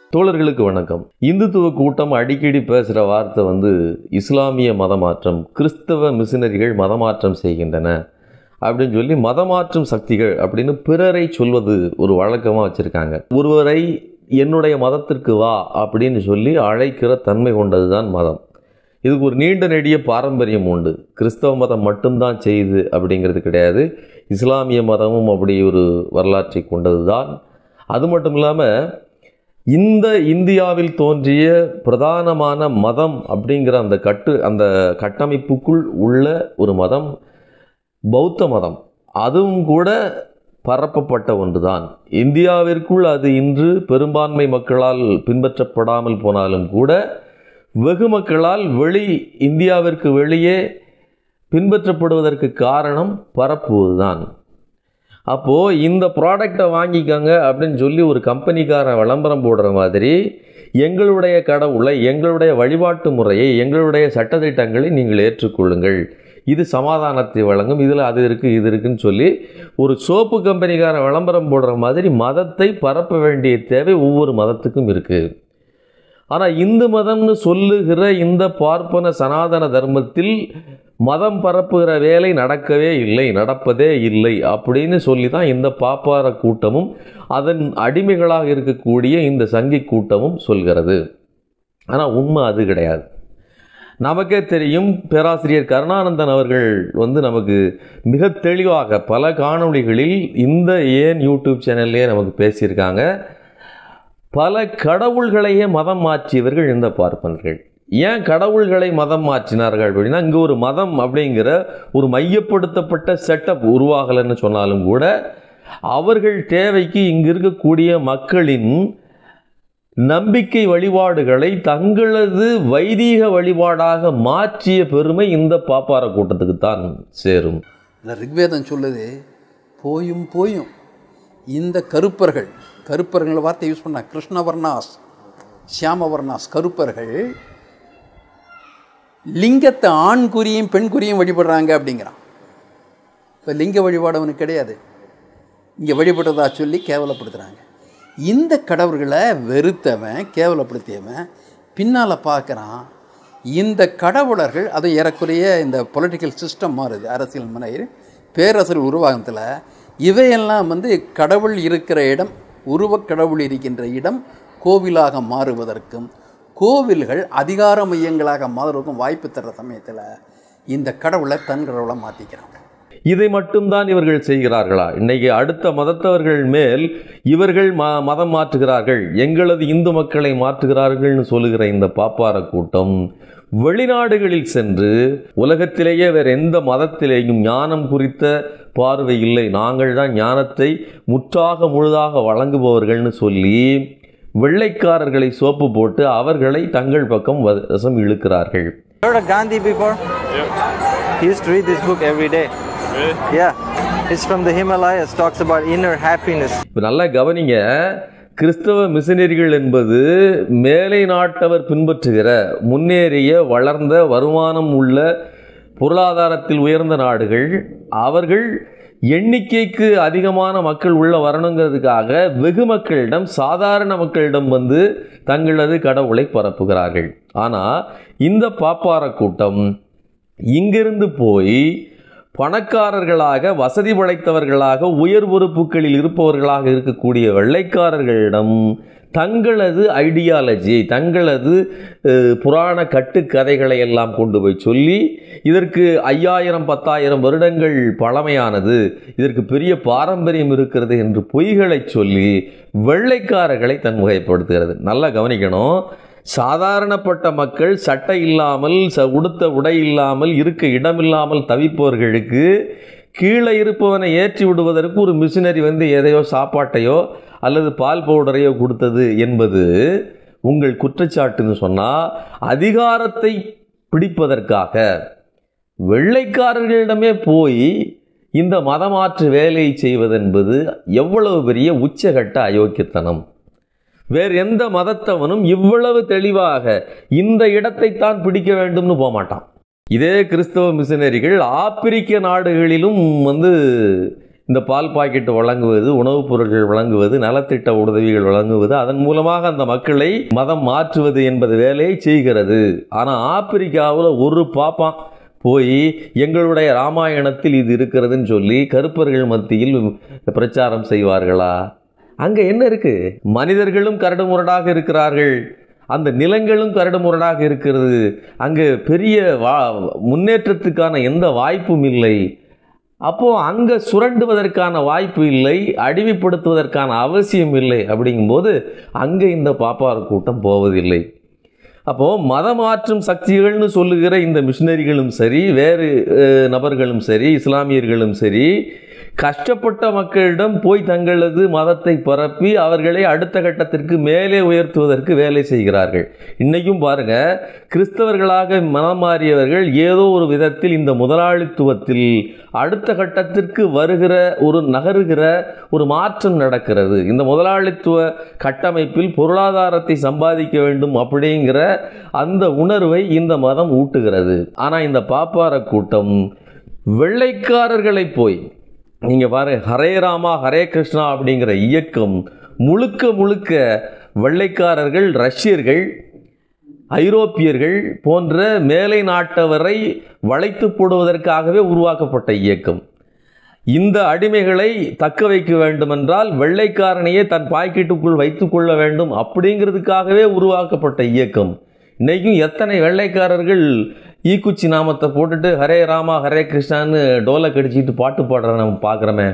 தோழர்களுக்கு வணக்கம் இந்துத்துவ கூட்டம் அடிக்கடி பேசுகிற வார்த்தை வந்து இஸ்லாமிய மதமாற்றம் கிறிஸ்தவ மிஷினரிகள் மதமாற்றம் செய்கின்றன அப்படின்னு சொல்லி மதமாற்றும் சக்திகள் அப்படின்னு பிறரை சொல்வது ஒரு வழக்கமாக வச்சுருக்காங்க ஒருவரை என்னுடைய மதத்திற்கு வா அப்படின்னு சொல்லி அழைக்கிற தன்மை கொண்டது தான் மதம் இதுக்கு ஒரு நீண்ட நெடிய பாரம்பரியம் உண்டு கிறிஸ்தவ மதம் மட்டும்தான் செய்யுது அப்படிங்கிறது கிடையாது இஸ்லாமிய மதமும் அப்படி ஒரு வரலாற்றை கொண்டது தான் அது மட்டும் இல்லாமல் இந்த இந்தியாவில் தோன்றிய பிரதானமான மதம் அப்படிங்கிற அந்த கட்டு அந்த கட்டமைப்புக்குள் உள்ள ஒரு மதம் பௌத்த மதம் அதுவும் கூட பரப்பப்பட்ட ஒன்றுதான் இந்தியாவிற்குள் அது இன்று பெரும்பான்மை மக்களால் பின்பற்றப்படாமல் போனாலும் கூட வெகு மக்களால் வெளி இந்தியாவிற்கு வெளியே பின்பற்றப்படுவதற்கு காரணம் பரப்புவதுதான் அப்போது இந்த ப்ராடக்டை வாங்கிக்கோங்க அப்படின்னு சொல்லி ஒரு கம்பெனிக்காரன் விளம்பரம் போடுற மாதிரி எங்களுடைய கடவுளை எங்களுடைய வழிபாட்டு முறையை எங்களுடைய சட்டத்திட்டங்களை நீங்கள் ஏற்றுக்கொள்ளுங்கள் இது சமாதானத்தை வழங்கும் இதில் அது இருக்குது இது இருக்குன்னு சொல்லி ஒரு சோப்பு கம்பெனிக்காரன் விளம்பரம் போடுற மாதிரி மதத்தை பரப்ப வேண்டிய தேவை ஒவ்வொரு மதத்துக்கும் இருக்குது ஆனால் இந்து மதம்னு சொல்லுகிற இந்த பார்ப்பன சனாதன தர்மத்தில் மதம் பரப்புகிற வேலை நடக்கவே இல்லை நடப்பதே இல்லை அப்படின்னு சொல்லி தான் இந்த பாப்பார கூட்டமும் அதன் அடிமைகளாக இருக்கக்கூடிய இந்த சங்கி கூட்டமும் சொல்கிறது ஆனால் உண்மை அது கிடையாது நமக்கே தெரியும் பேராசிரியர் கருணானந்தன் அவர்கள் வந்து நமக்கு மிக தெளிவாக பல காணொளிகளில் இந்த ஏன் யூடியூப் சேனல்லே நமக்கு பேசியிருக்காங்க பல கடவுள்களையே மதம் மாற்றியவர்கள் இந்த பார்ப்பனர்கள் ஏன் கடவுள்களை மதம் மாற்றினார்கள் அப்படின்னா இங்கே ஒரு மதம் அப்படிங்கிற ஒரு மையப்படுத்தப்பட்ட செட்டப் உருவாகலைன்னு சொன்னாலும் கூட அவர்கள் தேவைக்கு இங்கு இருக்கக்கூடிய மக்களின் நம்பிக்கை வழிபாடுகளை தங்களது வைதீக வழிபாடாக மாற்றிய பெருமை இந்த பாப்பார கூட்டத்துக்கு தான் சேரும் இல்லை ரிக்வேதம் சொல்லுது போயும் போயும் இந்த கருப்பர்கள் கருப்பர்கள் வார்த்தை யூஸ் பண்ண கிருஷ்ணவர்ணாஸ் சியாமவர்ணாஸ் கருப்பர்கள் லிங்கத்தை ஆண் குறியும் பெண் குறியும் வழிபடுறாங்க அப்படிங்கிறான் இப்போ லிங்க வழிபாடு அவனுக்கு கிடையாது இங்கே வழிபடுறதா சொல்லி கேவலப்படுத்துகிறாங்க இந்த கடவுள்களை வெறுத்தவன் கேவலப்படுத்தியவன் பின்னால் பார்க்குறான் இந்த கடவுளர்கள் அது ஏறக்குறைய இந்த பொலிட்டிக்கல் சிஸ்டம் மாறுது அரசியல் முனையில் பேரரசல் உருவாகத்தில் இவையெல்லாம் வந்து கடவுள் இருக்கிற இடம் உருவக் கடவுள் இருக்கின்ற இடம் கோவிலாக மாறுவதற்கும் கோவில்கள் அதிகார மையங்களாக மாறுவதற்கும் வாய்ப்பு தர்ற சமயத்தில் இந்த கடவுளை தன் கடவுளை மாற்றிக்கிறான் இதை மட்டும்தான் இவர்கள் செய்கிறார்களா இன்னைக்கு அடுத்த மதத்தவர்கள் மேல் இவர்கள் ம மதம் மாற்றுகிறார்கள் எங்களது இந்து மக்களை மாற்றுகிறார்கள்னு சொல்லுகிற இந்த பாப்பார கூட்டம் வெளிநாடுகளில் சென்று உலகத்திலேயே வேறு எந்த மதத்திலேயும் ஞானம் குறித்த பார்வை இல்லை நாங்கள் தான் ஞானத்தை முற்றாக முழுதாக வழங்குபவர்கள்னு சொல்லி வெள்ளைக்காரர்களை சோப்பு போட்டு அவர்களை தங்கள் பக்கம் வசம் இழுக்கிறார்கள் Heard of Gandhi before? He used to read this book every day. Yeah. It's from the Himalayas, talks about inner happiness. இப்போ நல்லா கவனிங்க கிறிஸ்தவ மிஷினரிகள் என்பது மேலை நாட்டவர் பின்பற்றுகிற முன்னேறிய வளர்ந்த வருமானம் உள்ள பொருளாதாரத்தில் உயர்ந்த நாடுகள் அவர்கள் எண்ணிக்கைக்கு அதிகமான மக்கள் உள்ள வரணுங்கிறதுக்காக வெகு மக்களிடம் சாதாரண மக்களிடம் வந்து தங்களது கடவுளை பரப்புகிறார்கள் ஆனால் இந்த பாப்பார கூட்டம் இங்கிருந்து போய் பணக்காரர்களாக வசதி படைத்தவர்களாக உயர் பொறுப்புகளில் இருப்பவர்களாக இருக்கக்கூடிய வெள்ளைக்காரர்களிடம் தங்களது ஐடியாலஜி தங்களது அஹ், புராண கட்டுக்கதைகளை எல்லாம் கொண்டு போய் சொல்லி இதற்கு ஐயாயிரம் பத்தாயிரம் வருடங்கள் பழமையானது இதற்கு பெரிய பாரம்பரியம் இருக்கிறது என்று பொய்களை சொல்லி வெள்ளைக்காரர்களை தன்முகைப்படுத்துகிறது நல்லா கவனிக்கணும் சாதாரணப்பட்ட மக்கள் சட்டை இல்லாமல் ச உடுத்த உடை இல்லாமல் இருக்க இடமில்லாமல் தவிப்பவர்களுக்கு கீழே இருப்பவனை ஏற்றி விடுவதற்கு ஒரு மிஷினரி வந்து எதையோ சாப்பாட்டையோ அல்லது பால் பவுடரையோ கொடுத்தது என்பது உங்கள் குற்றச்சாட்டுன்னு சொன்னால் அதிகாரத்தை பிடிப்பதற்காக வெள்ளைக்காரர்களிடமே போய் இந்த மதமாற்று வேலையை செய்வதென்பது எவ்வளவு பெரிய உச்சகட்ட அயோக்கியத்தனம் வேறு எந்த மதத்தவனும் இவ்வளவு தெளிவாக இந்த இடத்தைத்தான் பிடிக்க வேண்டும்னு போக மாட்டான் இதே கிறிஸ்தவ மிஷினரிகள் ஆப்பிரிக்க நாடுகளிலும் வந்து இந்த பால் பாக்கெட் வழங்குவது உணவுப் பொருட்கள் வழங்குவது நலத்திட்ட உதவிகள் வழங்குவது அதன் மூலமாக அந்த மக்களை மதம் மாற்றுவது என்பது வேலையை செய்கிறது ஆனால் ஆப்பிரிக்காவில் ஒரு பாப்பான் போய் எங்களுடைய ராமாயணத்தில் இது இருக்கிறதுன்னு சொல்லி கருப்பர்கள் மத்தியில் பிரச்சாரம் செய்வார்களா அங்கே என்ன இருக்கு மனிதர்களும் கரடுமுரடாக இருக்கிறார்கள் அந்த நிலங்களும் கரடுமுரடாக இருக்கிறது அங்கே பெரிய வா முன்னேற்றத்துக்கான எந்த வாய்ப்பும் இல்லை அப்போது அங்கே சுரண்டுவதற்கான வாய்ப்பு இல்லை அடிமைப்படுத்துவதற்கான அவசியம் இல்லை அப்படிங்கும்போது அங்கே இந்த பாப்பார் கூட்டம் போவதில்லை அப்போது மதமாற்றும் சக்திகள்னு சொல்லுகிற இந்த மிஷினரிகளும் சரி வேறு அஹ், நபர்களும் சரி இஸ்லாமியர்களும் சரி கஷ்டப்பட்ட மக்களிடம் போய் தங்களது மதத்தை பரப்பி அவர்களை அடுத்த கட்டத்திற்கு மேலே உயர்த்துவதற்கு வேலை செய்கிறார்கள் இன்றைக்கும் பாருங்க கிறிஸ்தவர்களாக மனம் மாறியவர்கள் ஏதோ ஒரு விதத்தில் இந்த முதலாளித்துவத்தில் அடுத்த கட்டத்திற்கு வருகிற ஒரு நகருகிற ஒரு மாற்றம் நடக்கிறது இந்த முதலாளித்துவ கட்டமைப்பில் பொருளாதாரத்தை சம்பாதிக்க வேண்டும் அப்படிங்கிற அந்த உணர்வை இந்த மதம் ஊட்டுகிறது ஆனால் இந்த பாப்பார கூட்டம் வெள்ளைக்காரர்களை போய் நீங்கள் பாருங்க ஹரே ராமா ஹரே கிருஷ்ணா அப்படிங்கிற இயக்கம் முழுக்க முழுக்க வெள்ளைக்காரர்கள் ரஷ்யர்கள் ஐரோப்பியர்கள் போன்ற மேலை நாட்டவரை வளைத்து போடுவதற்காகவே உருவாக்கப்பட்ட இயக்கம் இந்த அடிமைகளை தக்க வைக்க வேண்டுமென்றால் வெள்ளைக்காரனையே தன் பாக்கெட்டுக்குள் வைத்துக்கொள்ள வேண்டும் அப்படிங்கிறதுக்காகவே உருவாக்கப்பட்ட இயக்கம் இன்னைக்கும் எத்தனை வெள்ளைக்காரர்கள் ஈக்குச்சி நாமத்தை போட்டுட்டு ஹரே ராமா ஹரே கிருஷ்ணான்னு டோலை கடிச்சிட்டு பாட்டு பாடுற நம்ம பார்க்குறோமே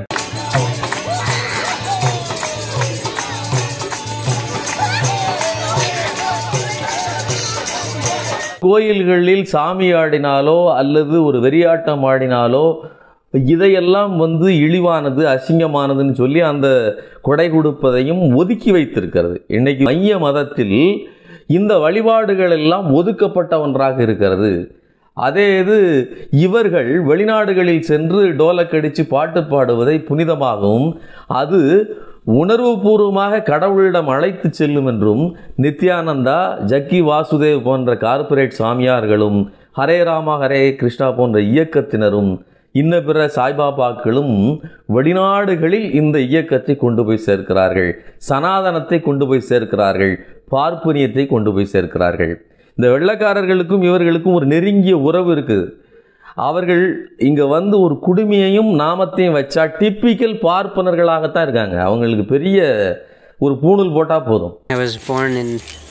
கோயில்களில் சாமி ஆடினாலோ அல்லது ஒரு வெறியாட்டம் ஆடினாலோ இதையெல்லாம் வந்து இழிவானது அசிங்கமானதுன்னு சொல்லி அந்த கொடை கொடுப்பதையும் ஒதுக்கி வைத்திருக்கிறது இன்னைக்கு மைய மதத்தில் இந்த வழிபாடுகள் எல்லாம் ஒதுக்கப்பட்ட ஒன்றாக இருக்கிறது அதே இது இவர்கள் வெளிநாடுகளில் சென்று டோலக்கடிச்சு பாட்டு பாடுவதை புனிதமாகவும் அது உணர்வுபூர்வமாக கடவுளிடம் அழைத்து செல்லும் என்றும் நித்யானந்தா ஜக்கி வாசுதேவ் போன்ற கார்ப்பரேட் சாமியார்களும் ஹரே ராமா ஹரே கிருஷ்ணா போன்ற இயக்கத்தினரும் இன்ன பிற சாய்பாபாக்களும் வெளிநாடுகளில் இந்த இயக்கத்தை கொண்டு போய் சேர்க்கிறார்கள் சனாதனத்தை கொண்டு போய் சேர்க்கிறார்கள் பார்ப்பனியத்தை கொண்டு போய் சேர்க்கிறார்கள் இந்த வெள்ளைக்காரர்களுக்கும் இவர்களுக்கும் ஒரு நெருங்கிய உறவு இருக்குது அவர்கள் இங்கே வந்து ஒரு குடுமையையும் நாமத்தையும் வச்சா டிப்பிக்கல் பார்ப்பனர்களாகத்தான் இருக்காங்க அவங்களுக்கு பெரிய ஒரு பூணூல் போட்டால் போதும் I was born in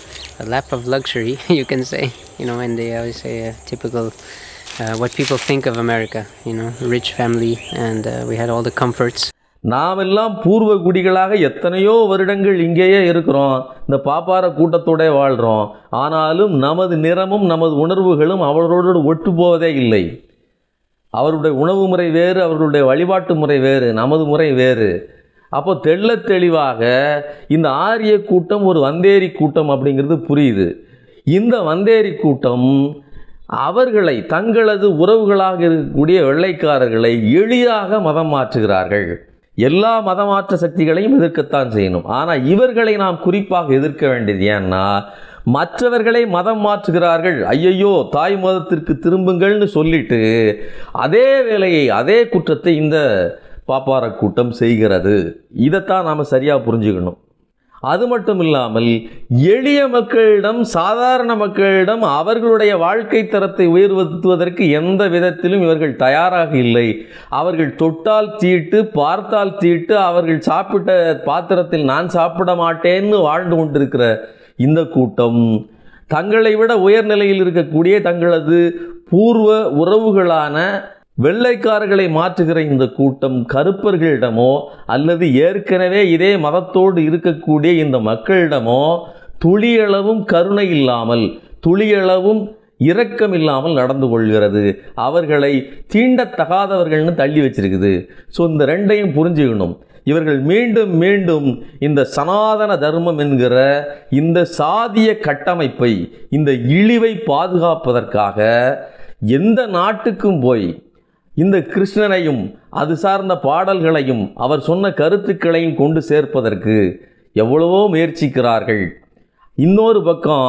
a lap of luxury, you can say. You know, and they always say a typical uh, what people think of America. You know, rich family, and uh, we had all the comforts. நாமெல்லாம் பூர்வ குடிகளாக எத்தனையோ வருடங்கள் இங்கேயே இருக்கிறோம் இந்த பாப்பார கூட்டத்தோட வாழ்கிறோம் ஆனாலும் நமது நிறமும் நமது உணர்வுகளும் அவர்களோடு ஒட்டு போவதே இல்லை அவருடைய உணவு முறை வேறு அவர்களுடைய வழிபாட்டு முறை வேறு நமது முறை வேறு அப்போ தெள்ளத் தெளிவாக இந்த ஆரிய கூட்டம் ஒரு வந்தேரி கூட்டம் அப்படிங்கிறது புரியுது இந்த வந்தேரி கூட்டம் அவர்களை தங்களது உறவுகளாக இருக்கக்கூடிய வெள்ளைக்காரர்களை எளிதாக மதம் மாற்றுகிறார்கள் எல்லா மதமாற்ற சக்திகளையும் எதிர்க்கத்தான் செய்யணும் ஆனால் இவர்களை நாம் குறிப்பாக எதிர்க்க வேண்டியது ஏன்னா மற்றவர்களை மதம் மாற்றுகிறார்கள் ஐயையோ தாய் மதத்திற்கு திரும்புங்கள்னு சொல்லிட்டு அதே வேலையை அதே குற்றத்தை இந்த பாப்பார கூட்டம் செய்கிறது இதைத்தான் நாம் சரியாக புரிஞ்சுக்கணும் அது மட்டும் இல்லாமல் எளிய மக்களிடம் சாதாரண மக்களிடம் அவர்களுடைய வாழ்க்கை தரத்தை உயர்த்துவதற்கு எந்த விதத்திலும் இவர்கள் தயாராக இல்லை அவர்கள் தொட்டால் தீட்டு பார்த்தால் தீட்டு அவர்கள் சாப்பிட்ட பாத்திரத்தில் நான் சாப்பிட மாட்டேன்னு வாழ்ந்து கொண்டிருக்கிற இந்த கூட்டம் தங்களை விட உயர்நிலையில் இருக்கக்கூடிய தங்களது பூர்வ உறவுகளான வெள்ளைக்காரர்களை மாற்றுகிற இந்த கூட்டம் கருப்பர்களிடமோ அல்லது ஏற்கனவே இதே மதத்தோடு இருக்கக்கூடிய இந்த மக்களிடமோ துளியளவும் கருணை இல்லாமல் துளியளவும் இரக்கம் இல்லாமல் நடந்து கொள்கிறது அவர்களை தீண்டத்தகாதவர்கள்னு தள்ளி வச்சிருக்குது ஸோ இந்த ரெண்டையும் புரிஞ்சுக்கணும் இவர்கள் மீண்டும் மீண்டும் இந்த சனாதன தர்மம் என்கிற இந்த சாதிய கட்டமைப்பை இந்த இழிவை பாதுகாப்பதற்காக எந்த நாட்டுக்கும் போய் இந்த கிருஷ்ணனையும் அது சார்ந்த பாடல்களையும் அவர் சொன்ன கருத்துக்களையும் கொண்டு சேர்ப்பதற்கு எவ்வளவோ முயற்சிக்கிறார்கள் இன்னொரு பக்கம்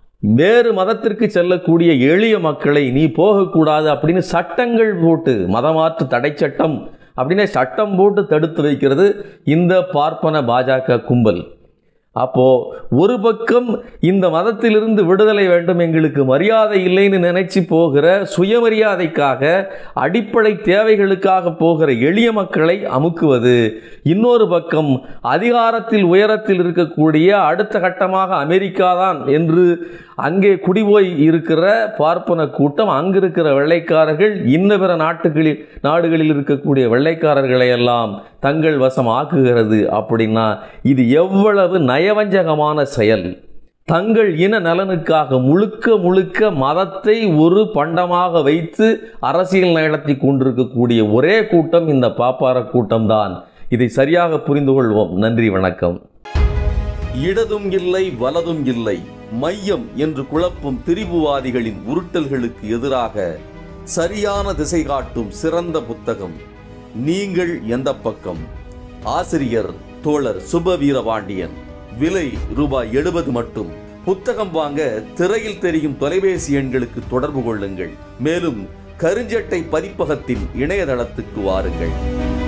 வேறு மதத்திற்கு செல்லக்கூடிய எளிய மக்களை நீ போகக்கூடாது அப்படின்னு சட்டங்கள் போட்டு மதமாற்று தடை சட்டம் அப்படின்னு சட்டம் போட்டு தடுத்து வைக்கிறது இந்த பார்ப்பன பாஜக கும்பல் அப்போ ஒரு பக்கம் இந்த மதத்திலிருந்து விடுதலை வேண்டும் எங்களுக்கு மரியாதை இல்லைன்னு நினைச்சு போகிற சுயமரியாதைக்காக அடிப்படை தேவைகளுக்காக போகிற எளிய மக்களை அமுக்குவது இன்னொரு பக்கம் அதிகாரத்தில் உயரத்தில் இருக்கக்கூடிய அடுத்த கட்டமாக அமெரிக்கா தான் என்று அங்கே குடிபோய் இருக்கிற பார்ப்பன கூட்டம் அங்கு இருக்கிற வெள்ளைக்காரர்கள் இன்ன பிற நாட்டுகளில் நாடுகளில் இருக்கக்கூடிய வெள்ளைக்காரர்களை எல்லாம் தங்கள் வசம் ஆக்குகிறது அப்படின்னா இது எவ்வளவு நயவஞ்சகமான செயல் தங்கள் இன நலனுக்காக முழுக்க முழுக்க மதத்தை ஒரு பண்டமாக வைத்து அரசியல் நடத்தி கொண்டிருக்கக்கூடிய ஒரே கூட்டம் இந்த பாப்பார கூட்டம்தான் இதை சரியாக புரிந்து கொள்வோம் நன்றி வணக்கம் இடதும் இல்லை வலதும் இல்லை மையம் என்று குழப்பும் திரிபுவாதிகளின் உருட்டல்களுக்கு எதிராக சரியான திசை காட்டும் சிறந்த புத்தகம் நீங்கள் எந்த பக்கம் ஆசிரியர் தோழர் சுபவீரபாண்டியன் விலை ரூபாய் எழுபது மட்டும் புத்தகம் வாங்க திரையில் தெரியும் தொலைபேசி எண்களுக்கு தொடர்பு கொள்ளுங்கள் மேலும் கருஞ்சட்டை பதிப்பகத்தின் இணையதளத்துக்கு வாருங்கள்